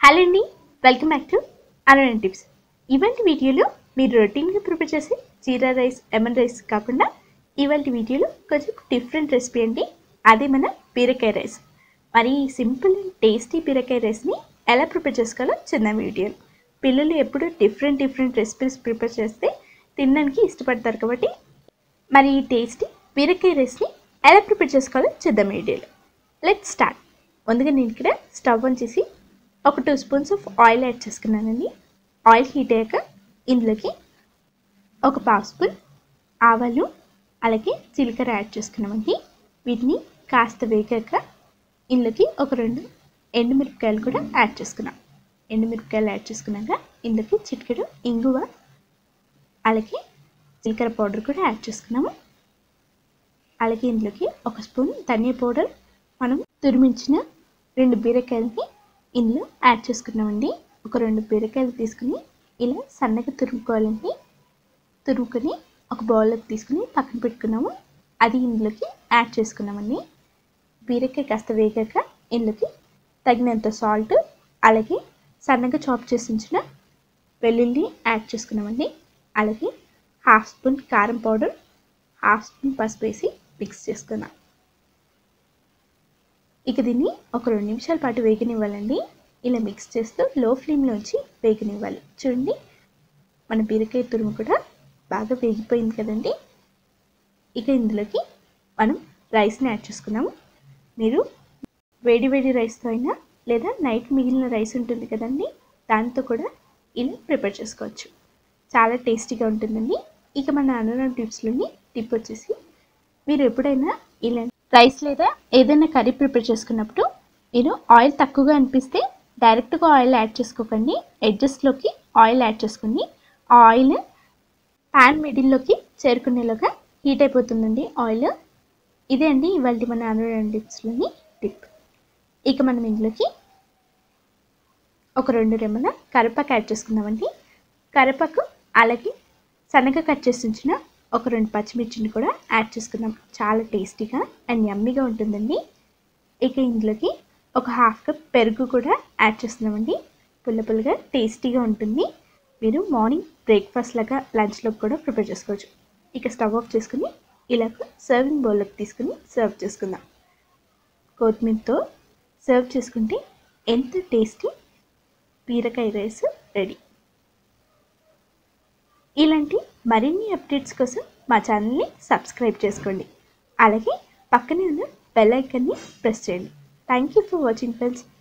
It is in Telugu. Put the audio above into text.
హలో అండి వెల్కమ్ బ్యాక్ టు అరవై టిప్స్ ఇవాళ వీడియోలో మీరు రొటీన్గా ప్రిపేర్ చేసే జీరా రైస్ లెమన్ రైస్ కాకుండా ఇవాళ వీడియోలో కొంచెం డిఫరెంట్ రెసిపీ అండి అదే మన బీరకాయ రైస్ మరి ఈ సింపుల్ అండ్ టేస్టీ బీరకాయ రైస్ని ఎలా ప్రిపేర్ చేసుకోవాలో చిన్న వీడియోలో పిల్లలు ఎప్పుడు డిఫరెంట్ డిఫరెంట్ రెసిపీస్ ప్రిపేర్ చేస్తే తినడానికి ఇష్టపడతారు కాబట్టి మరి ఈ టేస్టీ బీరకాయ రైస్ని ఎలా ప్రిపేర్ చేసుకోవాలో చూద్దాం వీడియోలో లెట్ స్టార్ట్ ముందుగా నేను ఇక్కడ స్టవ్ ఆన్ చేసి ఒక two spoons of oil add చేసుకున్నానండి ఆయిల్ హీట్ అయ్యాక ఇందులోకి ఒక పావు స్పూన్ ఆవాలు అలాగే జీలకర్ర యాడ్ చేసుకున్నామండి వీటిని కాస్త వేగాక ఇందులోకి ఒక రెండు ఎండుమిరపకాయలు కూడా యాడ్ చేసుకున్నాం ఎండుమిరపకాయలు యాడ్ చేసుకున్నాక ఇందులోకి చిటికెడు ఇంగువ అలాగే జీలకర్ర పౌడర్ కూడా యాడ్ చేసుకున్నాము అలాగే ఇందులోకి ఒక స్పూన్ ధనియా పౌడర్ మనం తురిమించిన రెండు బీరకాయలని ఇందులో యాడ్ చేసుకున్నామండి ఒక రెండు బీరకాయలు తీసుకుని ఇలా సన్నగా తురుముకోవాలండి తురుముకొని ఒక బౌల్లోకి తీసుకుని పక్కన పెట్టుకున్నాము అది ఇందులోకి యాడ్ చేసుకున్నామండి బీరకాయ కాస్త వేగాక ఇందులోకి తగినంత సాల్ట్ అలాగే సన్నగా చాప్ చేసి ఉంచిన వెల్లుల్లి యాడ్ చేసుకున్నామండి అలాగే హాఫ్ స్పూన్ కారం పౌడర్ హాఫ్ స్పూన్ పసుపు వేసి మిక్స్ చేసుకున్నాం ఇక దీన్ని ఒక రెండు నిమిషాల పాటు వేగనివ్వాలండి ఇలా మిక్స్ చేస్తూ లో ఫ్లేమ్లోంచి వేగనివ్వాలి చూడండి మన బీరకాయ తురుము కూడా బాగా వేగిపోయింది కదండి ఇక ఇందులోకి మనం రైస్ని యాడ్ చేసుకున్నాము మీరు వేడి వేడి రైస్తో అయినా లేదా నైట్ మిగిలిన రైస్ ఉంటుంది కదండి దాంతో కూడా ఇలా ప్రిపేర్ చేసుకోవచ్చు చాలా టేస్టీగా ఉంటుందండి ఇక మన అనురాగ్ టిప్స్లోని టిప్ వచ్చేసి మీరు ఎప్పుడైనా ఇలా రైస్ లేదా ఏదైనా కర్రీ ప్రిపేర్ చేసుకున్నప్పుడు మీరు ఆయిల్ తక్కువగా అనిపిస్తే డైరెక్ట్గా ఆయిల్ యాడ్ చేసుకోకండి ఎడ్జస్ట్లోకి ఆయిల్ యాడ్ చేసుకోండి ఆ ఆయిల్ ప్యాన్ మిడిల్లోకి చేరుకునేలాగా హీట్ అయిపోతుందండి ఆయిల్ ఇదే అండి ఇవాళ మన అనురాగ్ టిప్స్లోని టిప్ ఇక మనం ఇందులోకి ఒక రెండు రెమ్మల కరివేపాకు యాడ్ చేసుకుందామండి కరివేపాకు అలాగే సన్నగా కట్ చేసి ఉంచిన ఒక రెండు పచ్చిమిర్చిని కూడా యాడ్ చేసుకుందాం చాలా టేస్టీగా అండ్ యమ్మీగా ఉంటుందండి ఇక ఇందులోకి ఒక హాఫ్ కప్ పెరుగు కూడా యాడ్ చేస్తున్నామండి పుల్ల పుల్లగా టేస్టీగా ఉంటుంది మీరు మార్నింగ్ బ్రేక్ఫాస్ట్ లాగా లంచ్లోకి కూడా ప్రిపేర్ చేసుకోవచ్చు ఇక స్టవ్ ఆఫ్ చేసుకుని ఇలా సర్వింగ్ బౌల్లోకి తీసుకుని సర్వ్ చేసుకుందాం కొత్తిమీరతో సర్వ్ చేసుకుంటే ఎంత టేస్టీ బీరకాయ రైస్ రెడీ ఇలాంటి మరిన్ని అప్డేట్స్ కోసం మా ఛానల్ని సబ్స్క్రైబ్ చేసుకోండి అలాగే పక్కనే ఉన్న బెల్ ఐకన్ని ప్రెస్ చేయండి thank you for watching friends